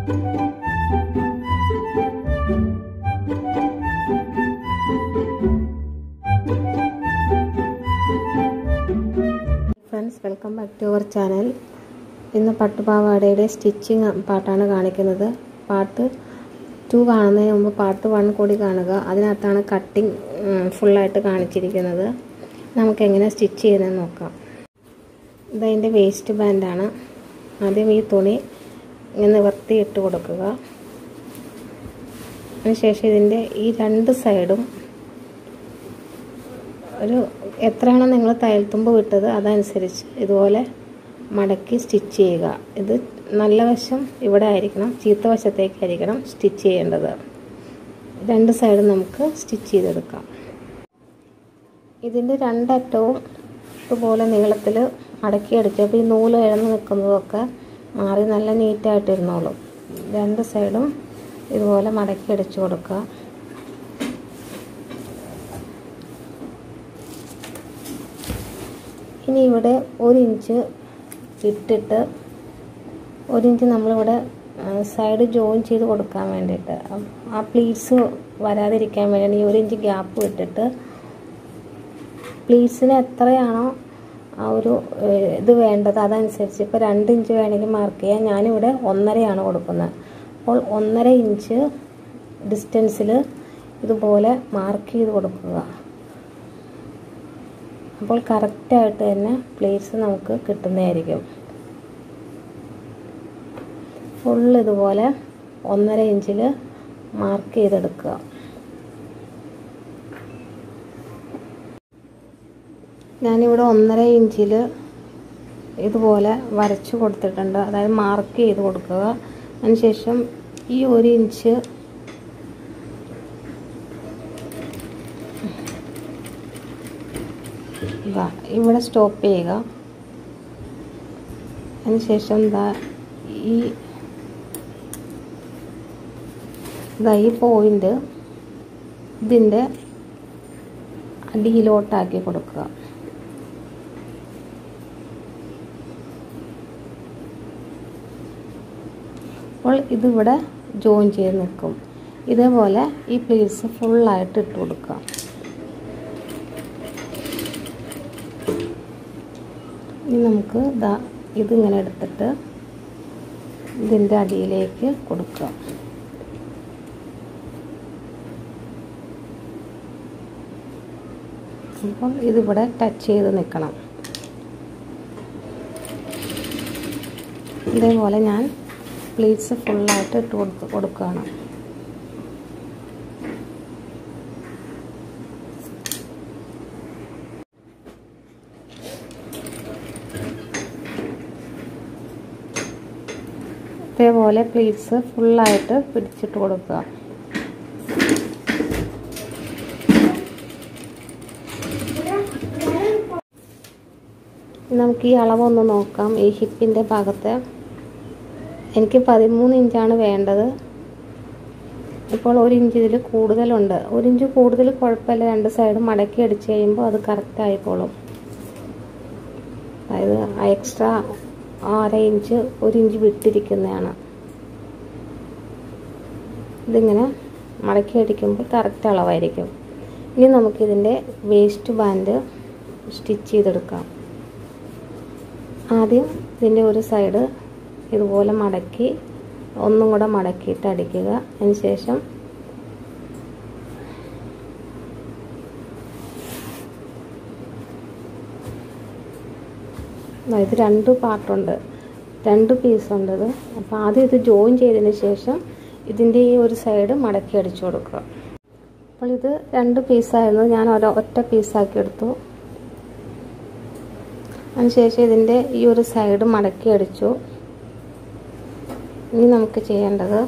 friends welcome back to our channel ഇന്ന് പട്ടുപാവാടയുടെ stitching പാട്ടാണ് കാണിക്കുന്നത് പാട്ട് ടു കാണുന്നതിന് മുമ്പ് പാട്ട് വൺ കൂടി കാണുക അതിനകത്താണ് കട്ടിങ് ഫുള്ളായിട്ട് കാണിച്ചിരിക്കുന്നത് നമുക്ക് എങ്ങനെ സ്റ്റിച്ച് ചെയ്യുന്നതെന്ന് നോക്കാം ഇതതിൻ്റെ വേസ്റ്റ് ബാൻഡാണ് ആദ്യം ഈ തുണി ഇങ്ങനെ നിവർത്തി ഇട്ട് കൊടുക്കുക അതിനുശേഷം ഇതിൻ്റെ ഈ രണ്ട് സൈഡും ഒരു എത്രയാണോ നിങ്ങൾ തയ്യൽത്തുമ്പ് വിട്ടത് അതനുസരിച്ച് ഇതുപോലെ മടക്കി സ്റ്റിച്ച് ചെയ്യുക ഇത് നല്ല വശം ഇവിടെ ആയിരിക്കണം ചീത്ത വശത്തേക്കായിരിക്കണം സ്റ്റിച്ച് ചെയ്യേണ്ടത് രണ്ട് സൈഡും നമുക്ക് സ്റ്റിച്ച് ചെയ്തെടുക്കാം ഇതിൻ്റെ രണ്ടറ്റവും ഇതുപോലെ നീളത്തിൽ മടക്കി അടിച്ചു അപ്പോൾ ഈ നൂല് ഇഴന്ന് നിൽക്കുന്നതൊക്കെ മാറി നല്ല നീറ്റായിട്ടിരുന്നോളും രണ്ട് സൈഡും ഇതുപോലെ മടക്കി അടിച്ചു കൊടുക്കുക ഇനി ഇവിടെ ഒരു ഇഞ്ച് ഇട്ടിട്ട് ഒരു ഇഞ്ച് നമ്മളിവിടെ സൈഡ് ജോയിൻ ചെയ്ത് കൊടുക്കാൻ വേണ്ടിയിട്ട് ആ പ്ലീറ്റ്സ് വരാതിരിക്കാൻ വേണ്ടിയാണ് ഈ ഒരു ഇഞ്ച് ഗ്യാപ്പ് ഇട്ടിട്ട് പ്ലീറ്റ്സിന് എത്രയാണോ ആ ഒരു ഇത് വേണ്ടത് അതനുസരിച്ച് ഇപ്പോൾ രണ്ട് ഇഞ്ച് വേണമെങ്കിൽ മാർക്ക് ചെയ്യാം ഞാനിവിടെ ഒന്നരയാണ് കൊടുക്കുന്നത് അപ്പോൾ ഒന്നര ഇഞ്ച് ഡിസ്റ്റൻസിൽ ഇതുപോലെ മാർക്ക് ചെയ്ത് കൊടുക്കുക അപ്പോൾ കറക്റ്റായിട്ട് തന്നെ പ്ലേറ്റ്സ് നമുക്ക് കിട്ടുന്നതായിരിക്കും ഫുൾ ഇതുപോലെ ഒന്നര ഇഞ്ചിൽ മാർക്ക് ചെയ്തെടുക്കുക ഞാനിവിടെ ഒന്നര ഇഞ്ചിൽ ഇതുപോലെ വരച്ചു കൊടുത്തിട്ടുണ്ട് അതായത് മാർക്ക് ചെയ്ത് കൊടുക്കുക അതിനുശേഷം ഈ ഒരു ഇഞ്ച് ഇതാ ഇവിടെ സ്റ്റോപ്പ് ചെയ്യുക അതിനുശേഷം ഇതാ ഈ ഇതാ ഈ പോയിന്റ് ഇതിൻ്റെ അടിയിലോട്ടാക്കി കൊടുക്കുക അപ്പോൾ ഇതിവിടെ ജോയിൻ ചെയ്ത് നിൽക്കും ഇതേപോലെ ഈ പ്ലീറ്റ്സ് ഫുള്ളായിട്ട് ഇട്ട് കൊടുക്കുക ഇനി നമുക്ക് ദാ ഇതിങ്ങനെ എടുത്തിട്ട് ഇതിൻ്റെ അടിയിലേക്ക് കൊടുക്കുക അപ്പം ഇതിവിടെ ടച്ച് ചെയ്ത് നിൽക്കണം ഇതേപോലെ ഞാൻ പ്ലീറ്റ്സ് ഫുള്ളായിട്ട് ഇട്ട് കൊടുത്ത് കൊടുക്കുകയാണ് ഇതേപോലെ പ്ലീറ്റ്സ് ഫുള്ളായിട്ട് പിടിച്ചിട്ട് കൊടുക്കുക നമുക്ക് ഈ അളവൊന്ന് നോക്കാം ഈ ഹിപ്പിൻ്റെ ഭാഗത്ത് എനിക്ക് പതിമൂന്ന് ഇഞ്ചാണ് വേണ്ടത് ഇപ്പോൾ ഒരു ഇഞ്ച് ഇതിൽ കൂടുതലുണ്ട് ഒരു ഇഞ്ച് കൂടുതൽ കുഴപ്പമില്ല രണ്ട് സൈഡും മടക്കി അടിച്ച് കഴിയുമ്പോൾ അത് കറക്റ്റ് ആയിക്കോളും അതായത് എക്സ്ട്രാ അര ഇഞ്ച് ഒരു ഇഞ്ച് വിട്ടിരിക്കുന്നതാണ് ഇതിങ്ങനെ മടക്കി അടിക്കുമ്പോൾ കറക്റ്റ് അളവായിരിക്കും ഇനി നമുക്കിതിൻ്റെ വേസ്റ്റ് ബാൻഡ് സ്റ്റിച്ച് ചെയ്തെടുക്കാം ആദ്യം ഇതിൻ്റെ ഒരു സൈഡ് ഇതുപോലെ മടക്കി ഒന്നും കൂടെ മടക്കിയിട്ട് അടിക്കുക അതിനുശേഷം ഇത് രണ്ട് പാർട്ടുണ്ട് രണ്ട് പീസുണ്ട് ഇത് അപ്പോൾ ആദ്യം ഇത് ജോയിൻ ചെയ്തതിന് ശേഷം ഇതിൻ്റെ ഈ ഒരു സൈഡ് മടക്കി അടിച്ചു കൊടുക്കുക അപ്പോൾ ഇത് രണ്ട് പീസായിരുന്നു ഞാൻ ഒരു ഒറ്റ പീസാക്കി എടുത്തു അതിനുശേഷം ഇതിൻ്റെ ഈ ഒരു സൈഡ് മടക്കി അടിച്ചു ഇനി നമുക്ക് ചെയ്യേണ്ടത്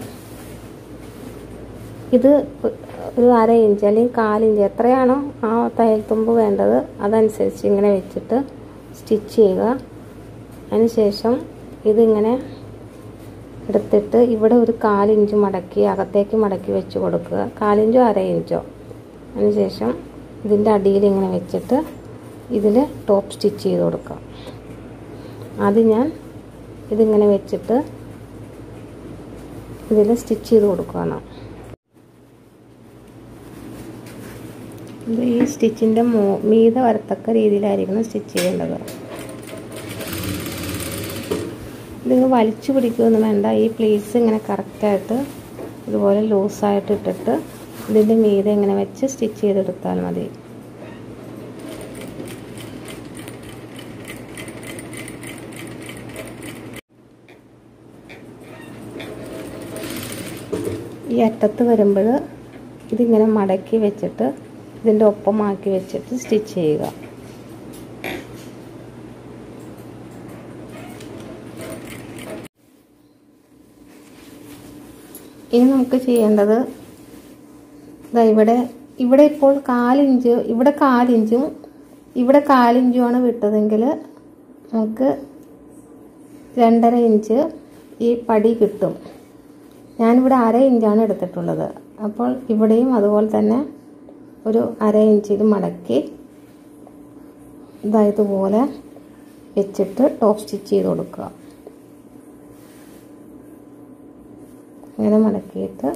ഇത് ഒരു അര ഇഞ്ച് അല്ലെങ്കിൽ കാലിഞ്ച് എത്രയാണോ ആ തയ്യൽ തുമ്പ് വേണ്ടത് അതനുസരിച്ച് ഇങ്ങനെ വെച്ചിട്ട് സ്റ്റിച്ച് ചെയ്യുക അതിനുശേഷം ഇതിങ്ങനെ എടുത്തിട്ട് ഇവിടെ ഒരു കാലിഞ്ച് മടക്കി അകത്തേക്ക് മടക്കി വെച്ച് കൊടുക്കുക കാലിഞ്ചോ അര ഇഞ്ചോ അതിനുശേഷം ഇതിൻ്റെ അടിയിൽ ഇങ്ങനെ വെച്ചിട്ട് ഇതിൽ ടോപ്പ് സ്റ്റിച്ച് ചെയ്ത് കൊടുക്കുക അത് ഞാൻ ഇതിങ്ങനെ വെച്ചിട്ട് ഇതിൽ സ്റ്റിച്ച് ചെയ്ത് കൊടുക്കുകയാണ് ഇത് ഈ സ്റ്റിച്ചിൻ്റെ മോ മീതെ വരത്തക്ക രീതിയിലായിരിക്കണം സ്റ്റിച്ച് ചെയ്യേണ്ടത് ഇതിങ്ങ് വലിച്ചു പിടിക്കുകയൊന്നും വേണ്ട ഈ പ്ലീറ്റ്സ് ഇങ്ങനെ കറക്റ്റായിട്ട് ഇതുപോലെ ലൂസായിട്ട് ഇട്ടിട്ട് ഇതിൻ്റെ മീതെ ഇങ്ങനെ വെച്ച് സ്റ്റിച്ച് ചെയ്തെടുത്താൽ മതി ഈ അറ്റത്ത് വരുമ്പോൾ ഇതിങ്ങനെ മടക്കി വെച്ചിട്ട് ഇതിൻ്റെ ഒപ്പമാക്കി വെച്ചിട്ട് സ്റ്റിച്ച് ചെയ്യുക ഇനി നമുക്ക് ചെയ്യേണ്ടത് ഇതാ ഇവിടെ ഇവിടെ ഇപ്പോൾ കാലിഞ്ച് ഇവിടെ കാലിഞ്ചും ഇവിടെ കാലിഞ്ചുമാണ് വിട്ടതെങ്കിൽ നമുക്ക് രണ്ടര ഇഞ്ച് ഈ പടി കിട്ടും ഞാനിവിടെ അര ഇഞ്ചാണ് എടുത്തിട്ടുള്ളത് അപ്പോൾ ഇവിടെയും അതുപോലെ തന്നെ ഒരു അര ഇഞ്ചിൽ മടക്കി ഇതാ ഇതുപോലെ വെച്ചിട്ട് ടോപ്പ് സ്റ്റിച്ച് ചെയ്ത് കൊടുക്കുക ഇങ്ങനെ മടക്കിയിട്ട്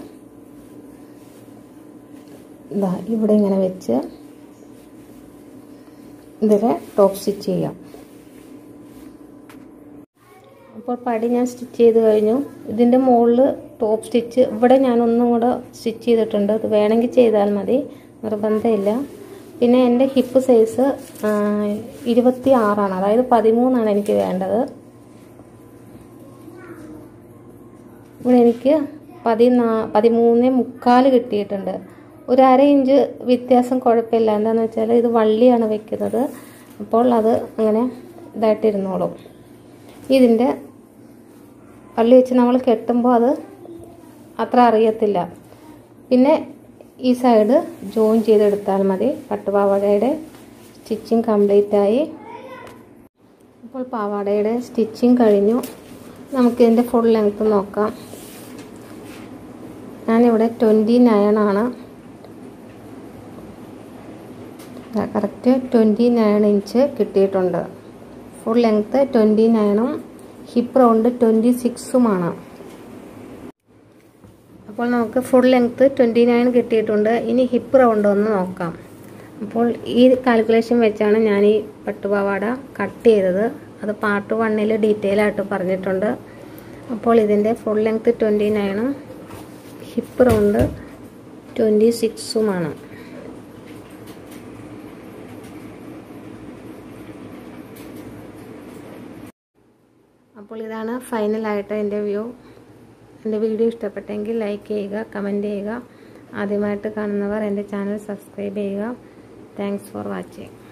ഇതാ ഇവിടെ ഇങ്ങനെ വെച്ച് ഇതിൽ ടോപ്പ് സ്റ്റിച്ച് ചെയ്യാം അപ്പോൾ പടി ഞാൻ സ്റ്റിച്ച് ചെയ്ത് കഴിഞ്ഞു ഇതിൻ്റെ മുകളിൽ ടോപ്പ് സ്റ്റിച്ച് ഇവിടെ ഞാൻ ഒന്നും കൂടെ സ്റ്റിച്ച് ചെയ്തിട്ടുണ്ട് ഇത് വേണമെങ്കിൽ ചെയ്താൽ മതി നിർബന്ധമില്ല പിന്നെ എൻ്റെ ഹിപ്പ് സൈസ് ഇരുപത്തി ആറാണ് അതായത് പതിമൂന്നാണ് എനിക്ക് വേണ്ടത് ഇവിടെ എനിക്ക് പതിനാ പതിമൂന്ന് മുക്കാൽ കിട്ടിയിട്ടുണ്ട് ഒരു അര ഇഞ്ച് വ്യത്യാസം കുഴപ്പമില്ല എന്താണെന്ന് വെച്ചാൽ ഇത് വള്ളിയാണ് വെക്കുന്നത് അപ്പോൾ അത് അങ്ങനെ ഇതായിട്ടിരുന്നോളും ഇതിൻ്റെ വള്ളി വെച്ച് നമ്മൾ കെട്ടുമ്പോൾ അത് അത്ര അറിയത്തില്ല പിന്നെ ഈ സൈഡ് ജോയിൻ ചെയ്തെടുത്താൽ മതി പട്ടുപാവാടയുടെ സ്റ്റിച്ചിങ് കംപ്ലീറ്റ് ആയി ഇപ്പോൾ പാവാടയുടെ സ്റ്റിച്ചിങ് കഴിഞ്ഞു നമുക്ക് ഇതിൻ്റെ ഫുൾ ലെങ്ത്ത് നോക്കാം ഞാനിവിടെ ട്വൻറ്റി നയൻ ആണ് കറക്റ്റ് ട്വൻറ്റി നയൻ ഇഞ്ച് കിട്ടിയിട്ടുണ്ട് ഫുൾ ലെങ്ത്ത് ട്വൻറ്റി നയനും ഹിപ്പ് റൗണ്ട് ട്വൻറ്റി സിക്സുമാണ് അപ്പോൾ നമുക്ക് ഫുൾ ലെങ്ത്ത് ട്വൻറ്റി നയൻ കിട്ടിയിട്ടുണ്ട് ഇനി ഹിപ്പ് റൗണ്ട് ഒന്ന് നോക്കാം അപ്പോൾ ഈ കാൽക്കുലേഷൻ വെച്ചാണ് ഞാൻ ഈ പട്ടുപാവാട കട്ട് ചെയ്തത് അത് പാർട്ട് വണ്ണിൽ ഡീറ്റെയിൽ ആയിട്ട് പറഞ്ഞിട്ടുണ്ട് അപ്പോൾ ഇതിൻ്റെ ഫുൾ ലെങ്ത്ത് ട്വൻറ്റി നയനും ഹിപ്പ് റൗണ്ട് ട്വൻറ്റി സിക്സുമാണ് അപ്പോൾ ഇതാണ് ഫൈനലായിട്ട് എൻ്റെ വ്യൂ എൻ്റെ വീഡിയോ ഇഷ്ടപ്പെട്ടെങ്കിൽ ലൈക്ക് ചെയ്യുക കമൻറ്റ് ചെയ്യുക ആദ്യമായിട്ട് കാണുന്നവർ എൻ്റെ ചാനൽ സബ്സ്ക്രൈബ് ചെയ്യുക താങ്ക്സ് ഫോർ വാച്ചിങ്